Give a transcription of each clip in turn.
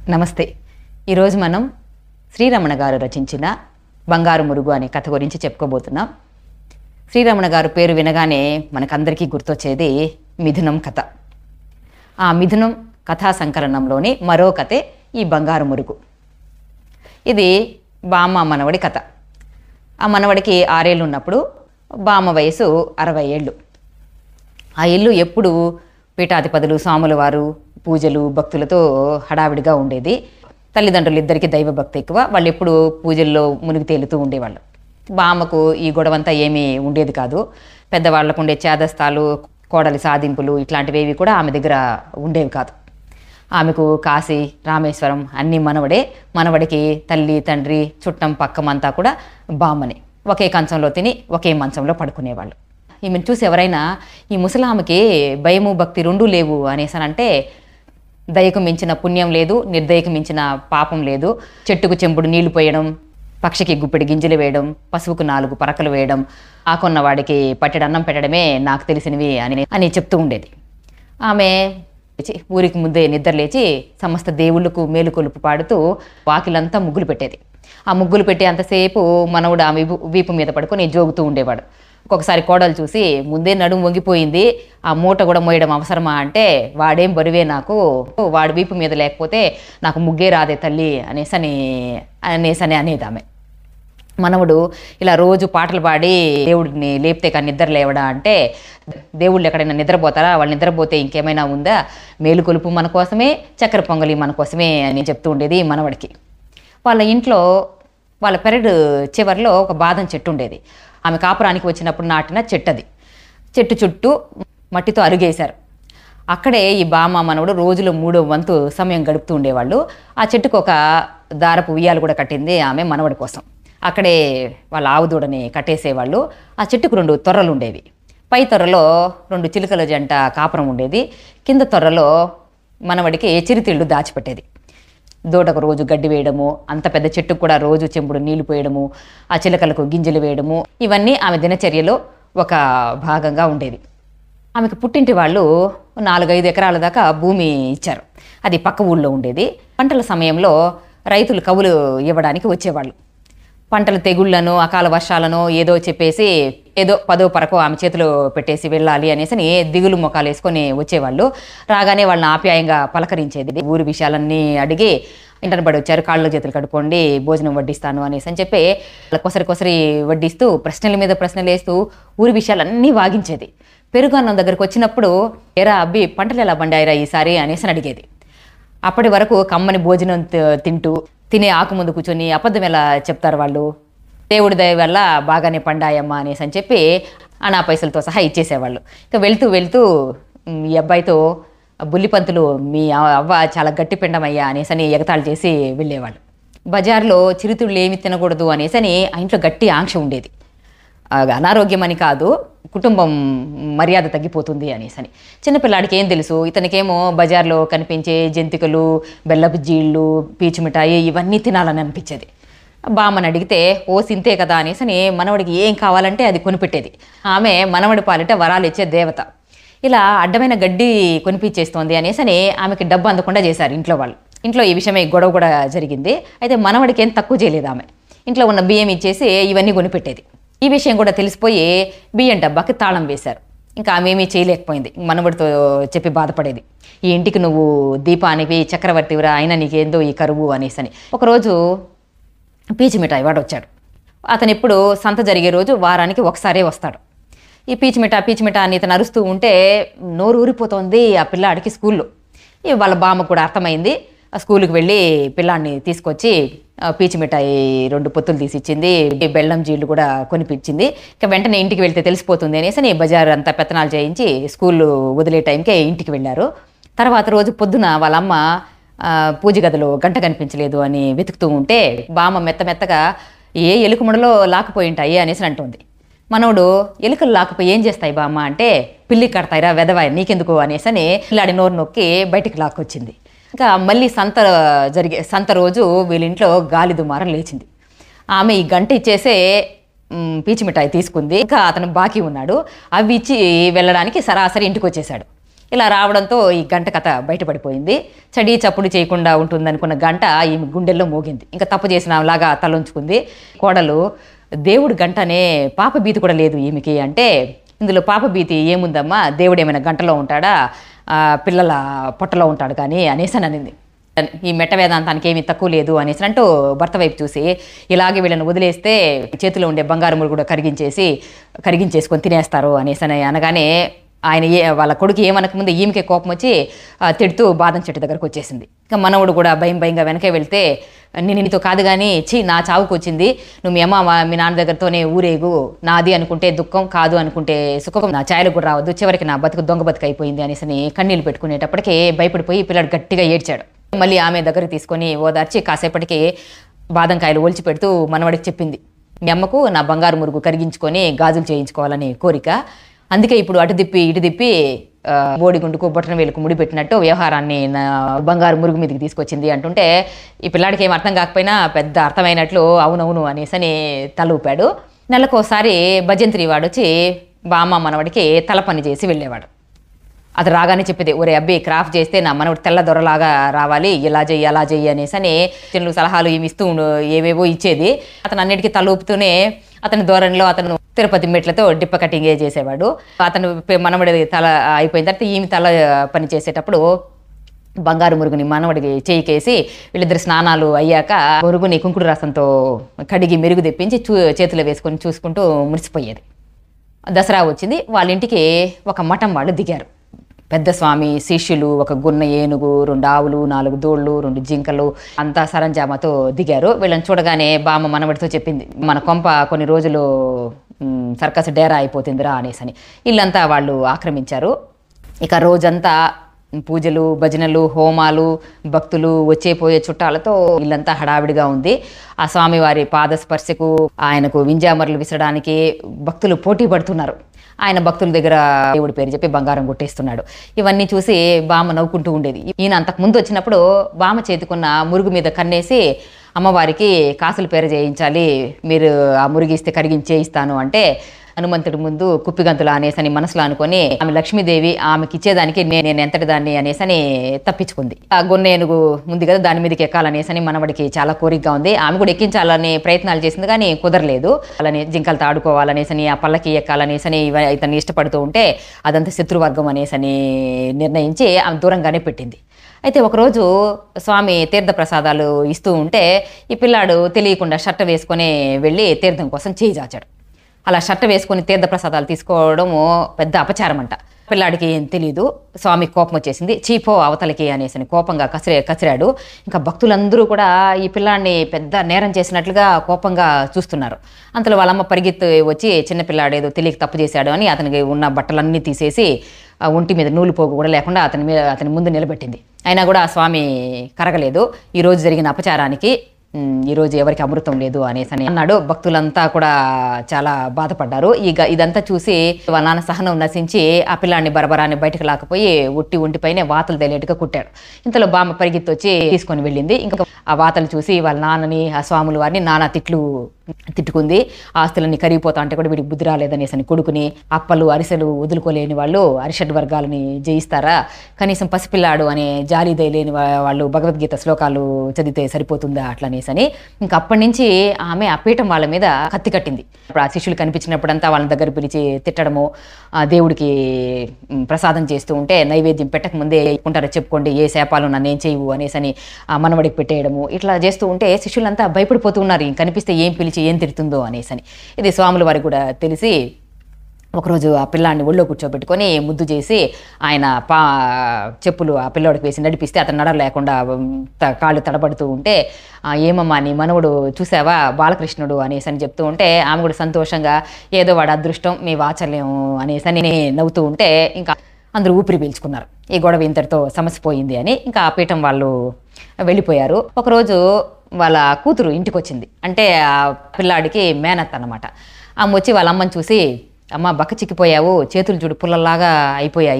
నమస్తే ఈరోజు మనం శ్రీరమణ గారు రచించిన బంగారు మురుగు అనే కథ గురించి చెప్పుకోబోతున్నాం శ్రీరమణ గారు పేరు వినగానే మనకందరికీ గుర్తొచ్చేది మిథునం కథ ఆ మిథునం కథా సంకలనంలోని మరో కథే ఈ బంగారు మురుగు ఇది బామ్మ మనవడి కథ ఆ మనవడికి ఆరేళ్ళు ఉన్నప్పుడు బామ్మ వయసు అరవై ఏళ్ళు ఆ ఇల్లు ఎప్పుడు పీఠాధిపతులు స్వాముల వారు పూజలు భక్తులతో హడావిడిగా ఉండేది తల్లిదండ్రులు ఇద్దరికి దైవభక్తి ఎక్కువ వాళ్ళు ఎప్పుడు పూజల్లో మునిగి తేలుతూ ఉండేవాళ్ళు బామ్మకు ఈ గొడవంతా ఏమీ ఉండేది కాదు పెద్దవాళ్లకు ఉండే చేదస్తాలు కోడలి సాధింపులు ఇట్లాంటివి కూడా ఆమె దగ్గర ఉండేవి కాదు ఆమెకు కాశీ రామేశ్వరం అన్నీ మనవడే మనవడికి తల్లి తండ్రి చుట్టం పక్కమంతా కూడా బామ్మని ఒకే కంచంలో తిని ఒకే మంచంలో పడుకునేవాళ్ళు ఈమెను చూసి ఎవరైనా ఈ ముసలామెకి భయము భక్తి రెండూ లేవు అనేసానంటే దయకు మించిన పుణ్యం లేదు నిర్దయకు మించిన పాపం లేదు చెట్టుకు చెంపుడు నీళ్లు పోయడం పక్షికి గుప్పెడి గింజలు వేయడం పశువుకు నాలుగు పరకలు వేయడం ఆకొన్న వాడికి పట్టెడు అన్నం పెట్టడమే నాకు తెలిసినవి అని అని చెప్తూ ఉండేది ఆమె లేచి ఊరికి ముందే నిద్ర లేచి సమస్త దేవుళ్ళకు మేలుకొలుపు పాడుతూ వాకిలంతా ముగ్గులు పెట్టేది ఆ ముగ్గులు పెట్టి అంతసేపు మనవుడు ఆమె వీపు- వీపు మీద పడుకొని జోగుతూ ఉండేవాడు ఒక్కొక్కసారి కోడలు చూసి ముందే నడుము వంగిపోయింది ఆ మూట కూడా మోయడం అవసరమా అంటే వాడేం బరువే నాకు వాడి వీపు మీద లేకపోతే నాకు ముగ్గే రాదే తల్లి అనేసని అనేసని అనేది ఆమె మనవడు ఇలా రోజు పాటలు పాడి దేవుడిని లేపితే కానీ నిద్ర లేవడా అంటే దేవుళ్ళు ఎక్కడైనా నిద్రపోతారా వాళ్ళు నిద్రపోతే ఇంకేమైనా ఉందా మేలుకొలుపు మన కోసమే చక్కెర పొంగలి మన కోసమే అని చెప్తూ ఉండేది మనవడికి వాళ్ళ ఇంట్లో వాళ్ళ పెరడు చివరిలో ఒక బాదం చెట్టు ఉండేది ఆమె కాపురానికి వచ్చినప్పుడు నాటిన చెట్టు అది చెట్టు చుట్టూ మట్టితో అరుగేశారు అక్కడే ఈ బామ్మ మనవడు రోజులో మూడో వంతు సమయం గడుపుతూ ఉండేవాళ్ళు ఆ చెట్టుకు ఒక దారపు ఉయ్యాలు కూడా కట్టింది ఆమె మనవడి కోసం అక్కడే వాళ్ళ ఆవు దూడని కట్టేసేవాళ్ళు ఆ చెట్టుకు రెండు తొర్రలు ఉండేవి పై తొర్రలో రెండు చిలుకల జంట కాపురం ఉండేది కింద తొర్రలో మనవడికి చిరుతిళ్ళు దాచిపెట్టేది దూడకు రోజు గడ్డి వేయడము అంత పెద్ద చెట్టుకు కూడా రోజు చెంబుడు నీళ్లు పోయడము ఆ చిలకలకు గింజలు వేయడము ఇవన్నీ ఆమె దినచర్యలో ఒక భాగంగా ఉండేది ఆమెకు పుట్టింటి వాళ్ళు నాలుగైదు ఎకరాల దాకా భూమి ఇచ్చారు అది పక్క ఊళ్ళో ఉండేది పంటల సమయంలో రైతులు కవులు ఇవ్వడానికి వచ్చేవాళ్ళు పంటల తెగుళ్లను అకాల వర్షాలను ఏదో చెప్పేసి ఏదో పదో పరకో ఆమె చేతిలో పెట్టేసి వెళ్ళాలి అనేసి అని దిగులు మొఖాలు వేసుకొని వచ్చేవాళ్ళు రాగానే వాళ్ళని ఆప్యాయంగా పలకరించేది ఊరి విషయాలన్నీ అడిగి ఇంటర్ పడి వచ్చారు కాళ్ళు చేతులు కడుక్కోండి భోజనం వడ్డిస్తాను అనేసి అని చెప్పి వాళ్ళ కొసరి కొసరి వడ్డిస్తూ ప్రశ్నల మీద ప్రశ్నలు వేస్తూ ఊరి విషయాలన్నీ వాగించేది పెరుగు అన్నం దగ్గరకు వచ్చినప్పుడు ఎరా అబ్బి పంటలు ఎలా పండాయిరా ఈసారి అనేసి అని అడిగేది అప్పటి వరకు కమ్మని భోజనం తి- తింటూ తినే ఆకు ముందు కూర్చొని అబద్ధం ఎలా చెప్తారు వాళ్ళు దేవుడి దయ వల్ల బాగానే పండాయమ్మా అనేసి అని చెప్పి అనా పైసలతో సహా ఇచ్చేసేవాళ్ళు ఇక వెళ్తూ వెళ్తూ "ఉమ్, ఈ అబ్బాయితో బుల్లిపంతులు మీ అవ- అవ్వ చాలా గట్టి పిండమయ్యా అనేసి అని ఎగతాళి చేసి వెళ్ళేవాళ్ళు బజార్లో చిరుతిళ్ళు ఏమి తినకూడదు అనేసి అని ఆ ఇంట్లో గట్టి ఆంక్ష ఉండేది ఆ, అనారోగ్యం అని కాదు కుటుంబం మర్యాద తగ్గిపోతుంది అనేసని చిన్నపిల్లాడికి ఏం తెలుసు ఇతనికేమో బజార్లో కనిపించే జంతికలు బెల్లపు జీళ్ళు పీచు మిఠాయి ఇవన్నీ తినాలని అనిపించేది బామ్మని అడిగితే ఓ సింతే కదా అనేసని మనవడికి ఏం కావాలంటే అది కొనిపెట్టేది ఆమె మనవడి పాలిట వరాలు ఇచ్చే దేవత ఇలా అడ్డమైన గడ్డి కొనిపించేస్తోంది అనేసని ఆమెకి డబ్బు అందకుండా చేశారు ఇంట్లో వాళ్ళు ఇంట్లో ఈ విషయమే గొడవ కూడా జరిగింది అయితే మనవడికి ఏం తక్కువ చేయలేదు ఆమె ఇంట్లో ఉన్న బియ్యం ఇచ్చేసి ఇవన్నీ కొనిపెట్టేది ఈ విషయం కూడా తెలిసిపోయి బియ్యం డబ్బాకి తాళం వేశారు ఇంకా ఆమె ఏమీ చేయలేకపోయింది మనవడితో చెప్పి బాధపడేది ఈ ఇంటికి నువ్వు దీపానివి చక్రవర్తివిరా అయినా నీకేందో ఈ కరువు అనేసని ఒకరోజు పీచు మిఠాయి వాడు వచ్చాడు అతను ఇప్పుడు సంత జరిగే రోజు వారానికి ఒకసారే వస్తాడు ఈ పీచు మిఠా పీచు మిఠా అని ఇతను అరుస్తూ ఉంటే నోరు ఊరిపోతోంది ఆ పిల్లాడికి స్కూల్లో ఈ వాళ్ళ బామ్మ కూడా అర్థమైంది ఆ స్కూల్కి వెళ్ళి పిల్లాడిని తీసుకొచ్చి ఆ, పీచు మిఠాయి రెండు పొత్తులు తీసి ఇచ్చింది ఈ బెల్లం జీళ్ళు కూడా కొనిపించింది ఇక వెంటనే ఇంటికి వెళ్తే తెలిసిపోతుంది అనేసి నీ బజార్ అంతా పెత్తనాలు చేయించి స్కూల్ వదిలే టైంకే ఇంటికి వెళ్ళారు తర్వాత రోజు పొద్దున వాళ్ళమ్మ ఆ, పూజ గదిలో గంట కనిపించలేదు అని వెతుకుతూ ఉంటే బామ్మ మెత్త మెత్తగా ఏ ఎలుకముడలో లాక్కుపోయి ఉంటాయి అనేసి అంటుంది మనోడు ఎలుకలు లాక్కుపోయి ఏం చేస్తాయి బామ్మ అంటే పిల్లి కడతాయిరా వెదవాయి నీకెందుకు అనేసని పిల్లాడి నోరు నొక్కి బయటికి లాక్కొచ్చింది ఇంకా మళ్ళీ సంత జరిగే సంత రోజు వీళ్ళింట్లో గాలి దుమారం లేచింది ఆమె ఈ గంట ఇచ్చేసే మ్, పీచు మిఠాయి తీసుకుంది ఇంకా అతను బాకీ ఉన్నాడు అవి ఇచ్చి వెళ్ళడానికి సరాసరి ఇంటికి వచ్చేసాడు ఇలా రావడంతో ఈ గంట కథ బయటపడిపోయింది చడి చప్పుడు చేయకుండా ఉంటుందనుకున్న గంట ఈమె గుండెల్లో మోగింది ఇంకా తప్పు చేసిన లాగా తలంచుకుంది కోడలు దేవుడు గంట అనే పాప భీతి కూడా లేదు ఈమెకి అంటే ఇందులో పాప భీతి ఏముందమ్మా దేవుడు ఏమైనా గంటలో ఉంటాడా ఆ, పిల్లల పొట్టలో ఉంటాడు కానీ అనేసి అని అనింది ఈ మెట్ట వేదాంతానికి ఏమీ తక్కువ లేదు అనేసి అంటూ భర్త వైపు చూసి ఇలాగే వీళ్ళని వదిలేస్తే చేతిలో ఉండే బంగారములు కూడా కరిగించేసి కరిగించేసుకొని తినేస్తారు అనేసి అని అనగానే ఆయన ఏ వాళ్ళ కొడుకు ఏమనక ముందు ఈమెకే కోపం వచ్చి ఆ, తిడుతూ బాదం చెట్టు దగ్గరకు వచ్చేసింది ఇంకా మనవడు కూడా భయం భయంగా వెనకే వెళ్తే నేను నీతో కాదు కానీ ఛీ నా చావుకు వచ్చింది నువ్వు మీ అమ్మ మా- మీ నాన్న దగ్గరతోనే ఊరేగు నాది అనుకుంటే దుఃఖం కాదు అనుకుంటే సుఖం నా ఛాయలకు కూడా రావద్దు చివరికి నా బతుకు దొంగ బతుకు అయిపోయింది అనేసి అని కన్నీళ్ళు పెట్టుకునేటప్పటికే భయపడిపోయి పిల్లాడు గట్టిగా ఏడ్చాడు మళ్ళీ ఆమె దగ్గరికి తీసుకొని ఓదార్చి కాసేపటికి బాదంకాయలు ఒలిచి పెడుతూ మనవడికి చెప్పింది మీ అమ్మకు నా బంగారు మురుగు కరిగించుకొని గాజులు చేయించుకోవాలని కోరిక అందుకే ఇప్పుడు అటు తిప్పి ఇటు తిప్పి ఆ, బోడిగుండుకు బొట్టన వేలుకు ముడిపెట్టినట్టు వ్యవహారాన్ని నా బంగారు మురుగు మీదకి తీసుకొచ్చింది అంటుంటే ఈ పిల్లాడికి ఏం అర్థం కాకపోయినా పెద్ద అర్థమైనట్లు అవునవును అనేసని తల ఊపాడు నెలకోసారి భజంత్రి వాడు వచ్చి బామ్మ మనవడికి తల పని చేసి వెళ్ళేవాడు అది రాగానే చెప్పేది ఒరే అబ్బి క్రాఫ్ట్ చేస్తే నా మనవడు తెల్ల దొరలాగా రావాలి ఇలా చెయ్యి అలా చెయ్యి అనేసి అని చిన్న సలహాలు ఏమి ఇస్తూ ఉండు ఏవేవో ఇచ్చేది అతను అన్నిటికీ తల ఊపుతూనే అతని ధోరణిలో అతను తిరుపతి మెట్లతో డిప్ప కటింగ్ చేసేవాడు అతను పె- మనవడి తల అయిపోయిన తర్వాత ఈమె తల పని చేసేటప్పుడు బంగారు మురుగుని మనవడికి చేయికేసి వీళ్ళిద్దరు స్నానాలు అయ్యాక మురుగుని కుంకుడు రసంతో కడిగి మెరుగు తెప్పించి చూ చేతిలో వేసుకొని చూసుకుంటూ మురిసిపోయేది దసరా వచ్చింది వాళ్ళ ఇంటికి ఒక మఠం వాళ్ళు దిగారు పెద్ద స్వామి శిష్యులు ఒక గున్న ఏనుగు రెండు ఆవులు నాలుగు దోళ్ళు రెండు జింకలు అంతా సరంజామాతో దిగారు వీళ్ళని చూడగానే బామ్మ మనవడితో చెప్పింది మన కొంప కొన్ని రోజులు మ్, సర్కస్ డేరా అయిపోతుందిరా అనేసని ఇల్లంతా వాళ్ళు ఆక్రమించారు ఇక రోజంతా పూజలు భజనలు హోమాలు భక్తులు వచ్చే పోయే చుట్టాలతో ఇల్లంతా హడావిడిగా ఉంది ఆ స్వామివారి పాదస్పర్శకు ఆయనకు వింజామరలు విసరడానికి భక్తులు పోటీ పడుతున్నారు ఆయన భక్తుల దగ్గర దేవుడి పేరు చెప్పి బంగారం కొట్టేస్తున్నాడు ఇవన్నీ చూసి బామ్మ నవ్వుకుంటూ ఉండేది ఈయన అంతకు ముందు వచ్చినప్పుడు బామ్మ చేతికున్న మురుగు మీద కన్నేసి అమ్మవారికి కాసుల పేరు చేయించాలి మీరు ఆ మురిగిస్తే కరిగించి చేయిస్తాను అంటే హనుమంతుడి ముందు కుప్పిగంతులు అనేసని మనసులో అనుకొని ఆమె లక్ష్మీదేవి ఆమెకి ఇచ్చేదానికి నేను నేను ఎంతటి దాన్ని అనేసని తప్పించుకుంది ఆ గొన్న ఏనుగు ఉంది కదా దాని మీదకి ఎక్కాలనేసని మనవడికి చాలా కోరికగా ఉంది ఆమె కూడా ఎక్కించాలని ప్రయత్నాలు చేసింది కానీ కుదరలేదు అలానే జింకలతో ఆడుకోవాలనేసని ఆ పల్లకి ఎక్కాలనేసని ఇవ- ఇతన్ని ఇష్టపడుతూ ఉంటే అదంతా శత్రువర్గం అనేసని నిర్ణయించి ఆమె దూరంగానే పెట్టింది అయితే ఒకరోజు స్వామి తీర్థ ప్రసాదాలు ఇస్తూ ఉంటే ఈ పిల్లాడు తెలియకుండా షర్ట్ వేసుకొని వెళ్ళి తీర్థం కోసం చేయి చాచాడు అలా షర్ట్ వేసుకొని తీర్థ ప్రసాదాలు తీసుకోవడము పెద్ద అపచారం అంట పిల్లాడికి ఏం తెలియదు స్వామి కోపం వచ్చేసింది చీపో అవతలకి అనేసి కోపంగా కసిరే కసిరాడు ఇంకా భక్తులందరూ కూడా ఈ పిల్లాడిని పెద్ద నేరం చేసినట్లుగా కోపంగా చూస్తున్నారు అంతలో వాళ్ళమ్మ పరిగెత్తి వచ్చి చిన్న పిల్లాడు ఏదో తెలియక తప్పు చేశాడు అని అతనికి ఉన్న బట్టలన్నీ తీసేసి ఆ ఒంటి మీద నూలు పోగు కూడా లేకుండా అతని మీద అతని ముందు నిలబెట్టింది అయినా కూడా ఆ స్వామి కరగలేదు ఈ రోజు జరిగిన అపచారానికి "ఉమ్, ఈ రోజు ఎవరికి అమృతం లేదు అనేసి అని అన్నాడు భక్తులంతా కూడా చాలా బాధపడ్డారు ఇక ఇదంతా చూసి వాళ్ళ నాన్న సహనం నశించి ఆ పిల్లాడిని బరబరాన్ని బయటకు లాకపోయి ఉట్టి ఒంటిపైనే వాతలు తెలియట్టుగా కుట్టాడు ఇంతలో బామ్మ పరిగెత్తి వచ్చి తీసుకొని వెళ్ళింది ఇంకా ఆ వాతలు చూసి వాళ్ళ నాన్నని ఆ స్వాముల వారిని నానా తిట్లు తిట్టుకుంది ఆస్తులన్నీ కరిగిపోతా అంటే కూడా వీడికి బుద్ధి రాలేదనేసి అని కొడుకుని అప్పలు అరిసెలు వదులుకోలేని వాళ్ళు అరిషడ్ వర్గాలని జయిస్తారా కనీసం పసిపిల్లాడు అనే జాలి దయలేని వా- వాళ్ళు భగవద్గీత శ్లోకాలు చదివితే సరిపోతుందా అట్లనేసి అని ఇంకా అప్పటి నుంచి ఆమె ఆ పీఠం వాళ్ళ మీద కత్తి కట్టింది ఇప్పుడు ఆ శిష్యులు కనిపించినప్పుడంతా వాళ్ళ దగ్గర పిలిచి తిట్టడము ఆ దేవుడికి మ్, ప్రసాదం చేస్తూ ఉంటే నైవేద్యం పెట్టక ముందే ఉంటారో చెప్పుకోండి ఏ శాపాలు నన్ను ఏం చేయవు అనేసని ఆ మనవడికి పెట్టేయడము ఇట్లా చేస్తూ ఉంటే శిష్యులంతా భయపడిపోతూ ఉన్నారు ఇంక కనిపిస్తే ఏం పిలిచి ఏం తిడుతుందో అనేసని ఇది స్వాముల వారికి కూడా తెలిసి ఒకరోజు ఆ పిల్లాన్ని ఒళ్ళో కూర్చోబెట్టుకొని ముద్దు చేసి ఆయన పా చెప్పులు ఆ పిల్లోడికి వేసి నడిపిస్తే అతను నడ లేకుండా త- కాళ్ళు తడబడుతూ ఉంటే "ఆ, ఏమమ్మా నీ మనవడు చూసావా బాలకృష్ణుడు అనేసి అని చెప్తూ ఉంటే ఆమె కూడా సంతోషంగా ఏదో వాడు అదృష్టం మీ వాచల్యం అనేసి అని నవ్వుతూ ఉంటే ఇంకా అందరూ ఊపిరి పీల్చుకున్నారు ఈ గొడవ ఇంతటితో సమస్య పోయింది అని ఇంకా ఆ పీఠం వాళ్ళు వెళ్ళిపోయారు ఒకరోజు వాళ్ళ కూతురు ఇంటికి వచ్చింది అంటే ఆ పిల్లాడికి మేనత్ అన్నమాట ఆమె వచ్చి వాళ్ళ అమ్మని చూసి అమ్మ బక్క చిక్కిపోయావు చేతులు చూడు పుల్లల్లాగా అయిపోయాయి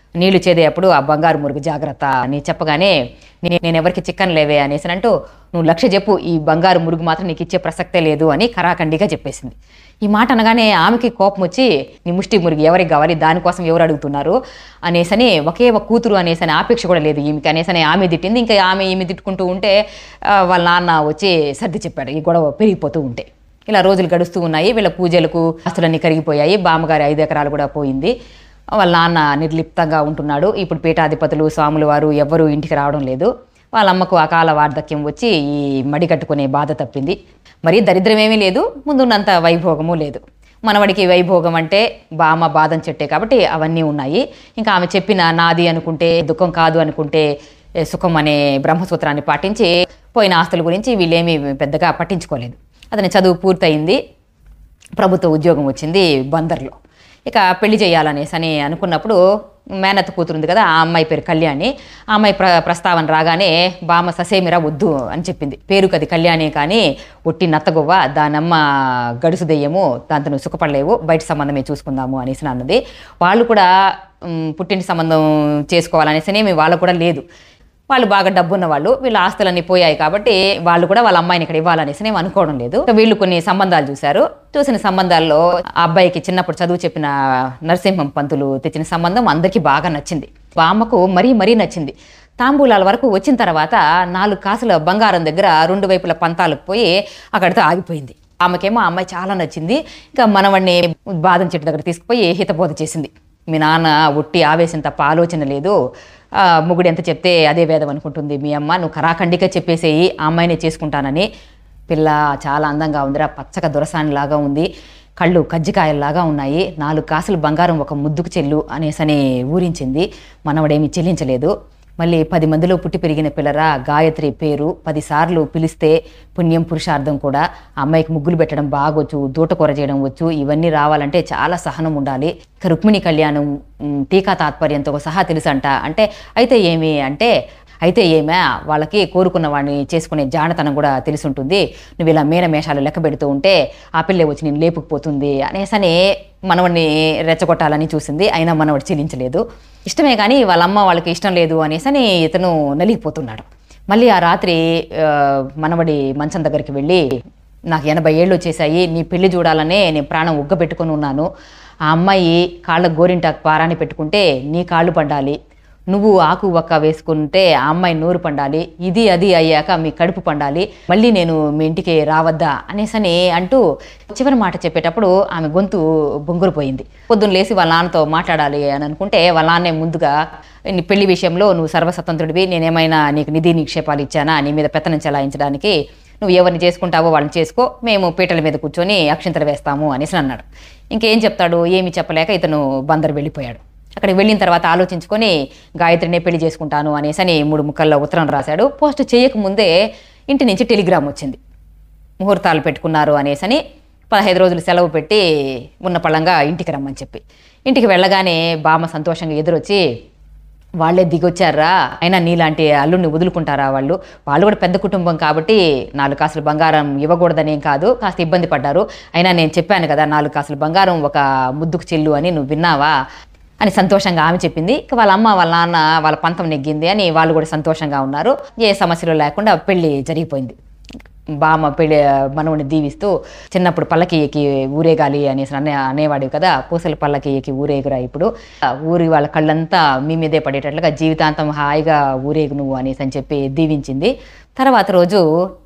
నీళ్లు చేదేటప్పుడు ఆ బంగారు మురుగు జాగ్రత్త అని చెప్పగానే "నే- నేను ఎవరికి చిక్కన్ లేవే అనేసి అంటూ నువ్వు లక్ష చెప్పు ఈ బంగారు మురుగు మాత్రం నీకు ఇచ్చే ప్రసక్తే లేదు అని కరాఖండిగా చెప్పేసింది ఈ మాట అనగానే ఆమెకి కోపం వచ్చి నీ ముష్టి మురుగు ఎవరికి కావాలి దానికోసం ఎవరు అడుగుతున్నారు అనేసని ఒకే ఒక కూతురు అనేసని ఆపేక్ష కూడా లేదు ఈమెకి అనేసని ఆమె తిట్టింది ఇంకా ఆమె ఈమె తిట్టుకుంటూ ఉంటే ఆ, వాళ్ళ నాన్న వచ్చి సర్ది చెప్పాడు ఈ గొడవ పెరిగిపోతూ ఉంటే ఇలా రోజులు గడుస్తూ ఉన్నాయి వీళ్ళ పూజలకు ఆస్తులన్నీ కరిగిపోయాయి బామ్మగారి ఐదు ఎకరాలు కూడా పోయింది వాళ్ళ నాన్న నిర్లిప్తంగా ఉంటున్నాడు ఇప్పుడు పీఠాధిపతులు స్వాములు వారు ఎవ్వరూ ఇంటికి రావడం లేదు వాళ్ళ అమ్మకు అకాల వార్ధక్యం వచ్చి ఈ మడి కట్టుకునే బాధ తప్పింది మరీ దరిద్రమేమీ లేదు ముందున్నంత వైభోగము లేదు మనవడికి వైభోగం అంటే బామ్మ బాధం చెట్టే కాబట్టి అవన్నీ ఉన్నాయి ఇంకా ఆమె చెప్పిన నాది అనుకుంటే దుఃఖం కాదు అనుకుంటే ఏ, సుఖం అనే బ్రహ్మసూత్రాన్ని పాటించి పోయిన ఆస్తుల గురించి వీళ్ళేమీ పెద్దగా పట్టించుకోలేదు అతని చదువు పూర్తయింది ప్రభుత్వ ఉద్యోగం వచ్చింది బందర్లో ఇక పెళ్లి చేయాలనేసి అని అనుకున్నప్పుడు మేనత్త కూతురు ఉంది కదా ఆ అమ్మాయి పేరు కళ్యాణి ఆ అమ్మాయి ప్ర ప్రస్తావన రాగానే బామ్మ ససేమిరా వద్దు అని చెప్పింది పేరుకు అది కళ్యాణి కానీ ఒట్టి నత్తగొవ్వ దానమ్మ గడుసు దెయ్యము దాంతో నువ్వు సుఖపడలేవు బయట సంబంధమే చూసుకుందాము అనేసి అన్నది వాళ్ళు కూడా మ్, పుట్టింటి సంబంధం చేసుకోవాలనేసి వాళ్ళకు కూడా లేదు వాళ్ళు బాగా డబ్బున్న వాళ్ళు వీళ్ళ ఆస్తులన్నీ పోయాయి కాబట్టి వాళ్ళు కూడా వాళ్ళ అమ్మాయిని ఇక్కడ ఇవ్వాలనేసి నేను అనుకోవడం లేదు ఇక వీళ్ళు కొన్ని సంబంధాలు చూశారు చూసిన సంబంధాల్లో ఆ అబ్బాయికి చిన్నప్పుడు చదువు చెప్పిన నరసింహం పంతులు తెచ్చిన సంబంధం అందరికీ బాగా నచ్చింది బామ్మకు మరీ మరీ నచ్చింది తాంబూలాల వరకు వచ్చిన తర్వాత నాలుగు కాసుల బంగారం దగ్గర రెండు వైపుల పంతాలకు పోయి అక్కడితో ఆగిపోయింది ఆమెకేమో ఆ అమ్మాయి చాలా నచ్చింది ఇంకా మనవడిని బాదం చెట్టు దగ్గర తీసుకుపోయి హితబోధ చేసింది మీ నాన్న ఒట్టి ఆవేశం తప్ప ఆలోచన లేదు ఆ, మొగుడు ఎంత చెప్తే అదే వేదం అనుకుంటుంది మీ అమ్మ నువ్వు కరాఖండిగా చెప్పేసేయి ఆ అమ్మాయినే చేసుకుంటానని పిల్ల చాలా అందంగా ఉందిరా పచ్చగా దొరసానిలాగా ఉంది కళ్ళు కజ్జికాయల్లాగా ఉన్నాయి నాలుగు కాసులు బంగారం ఒక ముద్దుకు చెల్లు అనేసని ఊరించింది మనవడేమి చెల్లించలేదు మళ్ళీ పది మందిలో పుట్టి పెరిగిన పిల్లరా గాయత్రి పేరు పదిసార్లు పిలిస్తే పుణ్యం పురుషార్థం కూడా ఆ అమ్మాయికి ముగ్గులు పెట్టడం బాగొచ్చు దూటకూర చేయడం వచ్చు ఇవన్నీ రావాలంటే చాలా సహనం ఉండాలి ఇక రుక్మిణి కళ్యాణం ఉమ్, టీకా తాత్పర్యంతో సహా తెలుసంట అంటే అయితే ఏమి అంటే అయితే ఏమే వాళ్ళకి కోరుకున్న వాడిని చేసుకునే జానతనం కూడా తెలిసి ఉంటుంది నువ్వు ఇలా మేనమేషాలు లెక్క పెడుతూ ఉంటే ఆ పిల్లే వచ్చి నేను లేపుకుపోతుంది అనేసని మనవడిని రెచ్చగొట్టాలని చూసింది అయినా మనవడు చెల్లించలేదు ఇష్టమే కానీ వాళ్ళ అమ్మ వాళ్ళకి ఇష్టం లేదు అనేసని ఇతను నలిగిపోతున్నాడు మళ్ళీ ఆ రాత్రి ఆ, మనవడి మంచం దగ్గరికి వెళ్ళి నాకు ఎనభై ఏళ్ళు వచ్చేసాయి నీ పెళ్లి చూడాలనే నేను ప్రాణం ఉగ్గబెట్టుకొని ఉన్నాను ఆ అమ్మాయి కాళ్ళ గోరింటాకు పారాని పెట్టుకుంటే నీ కాళ్ళు పండాలి నువ్వు ఆకు ఒక్క వేసుకుంటే ఆ అమ్మాయి నూరు పండాలి ఇది అది అయ్యాక మీ కడుపు పండాలి మళ్ళీ నేను మీ ఇంటికి రావద్దా అనేసని అంటూ చివరి మాట చెప్పేటప్పుడు ఆమె గొంతు బొంగురుపోయింది పొద్దున్న లేచి వాళ్ళ నాన్నతో మాట్లాడాలి అని అనుకుంటే వాళ్ళ నాన్నే ముందుగా నీ పెళ్లి విషయంలో నువ్వు సర్వస్వతంత్రుడివి నేనేమైనా నీకు నిధి నిక్షేపాలు ఇచ్చానా నీ మీద పెత్తనం చెలాయించడానికి నువ్వు ఎవరిని చేసుకుంటావో వాళ్ళని చేసుకో మేము పీటల మీద కూర్చొని అక్షింతలు వేస్తాము అనేసి అన్నాడు ఇంకేం చెప్తాడు ఏమి చెప్పలేక ఇతను బందరు వెళ్ళిపోయాడు అక్కడికి వెళ్ళిన తర్వాత ఆలోచించుకొని గాయత్రినే పెళ్లి చేసుకుంటాను అనేసి అని మూడు ముక్కల్లో ఉత్తరం రాశాడు పోస్ట్ చేయకముందే ఇంటి నుంచి టెలిగ్రామ్ వచ్చింది ముహూర్తాలు పెట్టుకున్నారు అనేసని పదహైదు రోజులు సెలవు పెట్టి ఉన్న పళ్ళంగా ఇంటికి రమ్మని చెప్పి ఇంటికి వెళ్ళగానే బామ్మ సంతోషంగా ఎదురొచ్చి వాళ్ళే దిగొచ్చారా అయినా నీలాంటి అల్లుడిని వదులుకుంటారా వాళ్ళు వాళ్ళు కూడా పెద్ద కుటుంబం కాబట్టి నాలుగు కాసులు బంగారం ఇవ్వకూడదనేం కాదు కాస్త ఇబ్బంది పడ్డారు అయినా నేను చెప్పాను కదా నాలుగు కాసులు బంగారం ఒక ముద్దుకు చెల్లు అని నువ్వు విన్నావా అని సంతోషంగా ఆమె చెప్పింది ఇక వాళ్ళ అమ్మ వాళ్ళ నాన్న వాళ్ళ పంతం నెగ్గింది అని వాళ్ళు కూడా సంతోషంగా ఉన్నారు ఏ సమస్యలు లేకుండా పెళ్లి జరిగిపోయింది బామ్మ పెళ్లి మనవుని దీవిస్తూ చిన్నప్పుడు పల్లకి ఎక్కి ఊరేగాలి అనేసి అనే అనేవాడు కదా పూసల పల్లకి ఎక్కి ఊరేగురా ఇప్పుడు ఆ ఊరి వాళ్ళ కళ్ళంతా మీ మీదే పడేటట్లుగా జీవితాంతం హాయిగా ఊరేగు నువ్వు అనేసి అని చెప్పి దీవించింది తర్వాత రోజు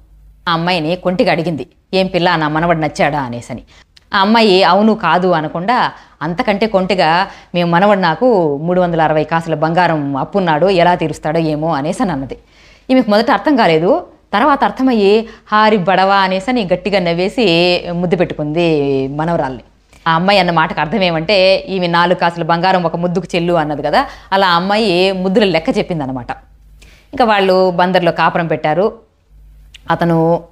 ఆ అమ్మాయిని కొంటికి అడిగింది ఏం పిల్ల నా మనవడు నచ్చాడా అనేసని ఆ అమ్మాయి అవును కాదు అనకుండా అంతకంటే కొంటిగా మేము మనవడు నాకు మూడు వందల అరవై కాసుల బంగారం అప్పున్నాడు ఎలా తీరుస్తాడో ఏమో అనేసి అని అన్నది ఈమెకు మొదట అర్థం కాలేదు తర్వాత అర్థమయ్యి హారి బడవా అనేసి అని గట్టిగా నవ్వేసి ముద్దు పెట్టుకుంది మనవరాల్ని ఆ అమ్మాయి అన్న మాటకు అర్థం ఏమంటే ఈమె నాలుగు కాసుల బంగారం ఒక ముద్దుకు చెల్లు అన్నది కదా అలా ఆ అమ్మాయి ముద్దుల లెక్క చెప్పింది అనమాట ఇంకా వాళ్ళు బందర్లో కాపురం పెట్టారు అతను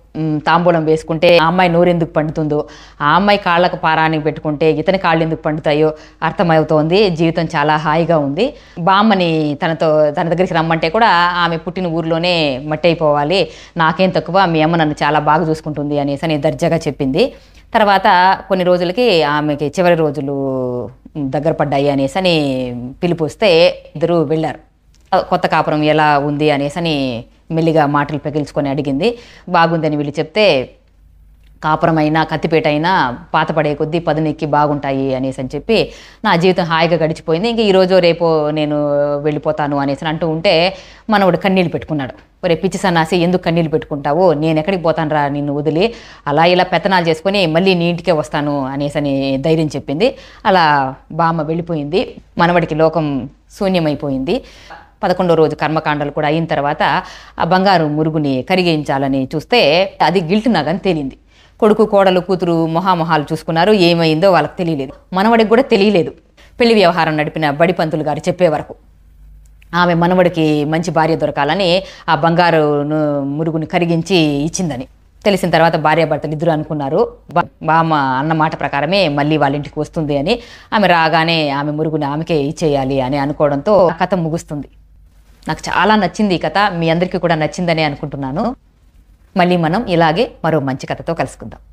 మ్, తాంబూలం వేసుకుంటే ఆ అమ్మాయి నోరెందుకు పండుతుందో ఆ అమ్మాయి కాళ్ళకు పారానికి పెట్టుకుంటే ఇతని కాళ్ళు ఎందుకు పండుతాయో అర్థమవుతోంది జీవితం చాలా హాయిగా ఉంది బామ్మని తనతో తన దగ్గరికి రమ్మంటే కూడా ఆమె పుట్టిన ఊర్లోనే మట్టి అయిపోవాలి నాకేం తక్కువ మీ అమ్మ నన్ను చాలా బాగా చూసుకుంటుంది అనేసి అని దర్జాగా చెప్పింది తర్వాత కొన్ని రోజులకి ఆమెకి చివరి రోజులు దగ్గర పడ్డాయి అనేసి అని పిలుపు వస్తే ఇద్దరు వెళ్ళారు కొత్త కాపురం ఎలా ఉంది అనేసి అని మెల్లిగా మాటలు పెగిల్చుకొని అడిగింది బాగుందని వీళ్ళు చెప్తే కాపురం అయినా కత్తిపేట అయినా పాతపడే కొద్దీ పదునెక్కి బాగుంటాయి అనేసి అని చెప్పి నా జీవితం హాయిగా గడిచిపోయింది ఇంక ఈ రోజు రేపో నేను వెళ్ళిపోతాను అనేసి అని అంటూ ఉంటే మనవడు కన్నీళ్ళు పెట్టుకున్నాడు ఒరే పిచ్చి సన్నాసి ఎందుకు కన్నీళ్ళు పెట్టుకుంటావు నేను ఎక్కడికి పోతాను రా నిన్ను వదిలి అలా ఇలా పెత్తనాలు చేసుకొని మళ్ళీ నీ ఇంటికే వస్తాను అనేసి అని ధైర్యం చెప్పింది అలా బామ్మ వెళ్ళిపోయింది మనవడికి లోకం శూన్యమైపోయింది పదకొండో రోజు కర్మకాండలు కూడా అయిన తర్వాత ఆ బంగారు మురుగుని కరిగించాలని చూస్తే అది గిల్ట్ నాగని తేలింది కొడుకు కోడలు కూతురు మొహామొహాలు చూసుకున్నారు ఏమైందో వాళ్ళకి తెలియలేదు మనవడికి కూడా తెలియలేదు పెళ్లి వ్యవహారం నడిపిన బడి పంతులు గారు చెప్పే వరకు ఆమె మనవడికి మంచి భార్య దొరకాలని ఆ బంగారు ను- మురుగుని కరిగించి ఇచ్చిందని తెలిసిన తర్వాత భార్యాభర్తలు ఇద్దరు అనుకున్నారు బా- బామ్మ అన్న మాట ప్రకారమే మళ్ళీ వాళ్ళ ఇంటికి వస్తుంది అని ఆమె రాగానే ఆమె మురుగుని ఆమెకే ఇచ్చేయాలి అని అనుకోవడంతో ఆ కథ ముగుస్తుంది నాకు చాలా నచ్చింది ఈ కథ మీ అందరికీ కూడా నచ్చిందని అనుకుంటున్నాను మళ్ళీ మనం ఇలాగే మరో మంచి కథతో కలుసుకుందాం